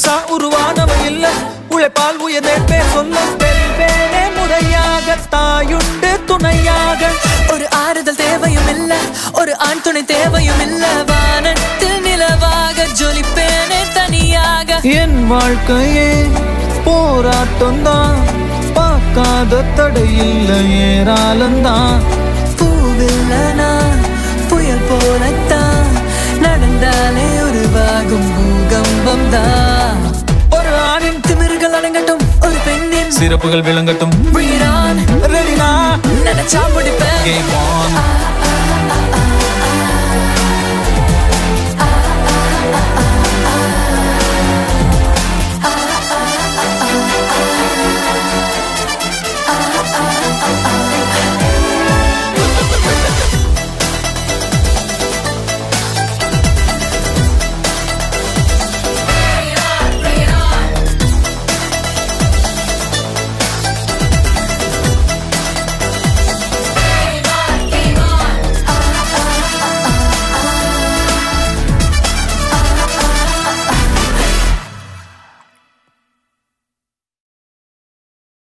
புதுசா உருவானவ இல்ல உழைப்பால் உயர்ந்தே சொல்ல பெறுவேனே முறையாக தாயுண்டு துணையாக ஒரு ஆறுதல் தேவையும் இல்ல ஒரு ஆண் துணை தேவையும் இல்ல வானத்தில் நிலவாக ஜொலிப்பேனே தனியாக என் வாழ்க்கையே போராட்டம் தான் பார்க்காத தடையில்ல ஏராளந்தான் பூவில்லனா புயல் போலத்தான் நடந்தாலே உருவாகும் பூகம்பம் தான் ஒரு ஆணின் திமிர்கள் அடங்கட்டும் ஒரு பெண்ணின் சிறப்புகள் விளங்கட்டும் Bring it on ரெடினா நினைச்சா முடிப்பேன் கேம் ஆன் ஆ, ஆ,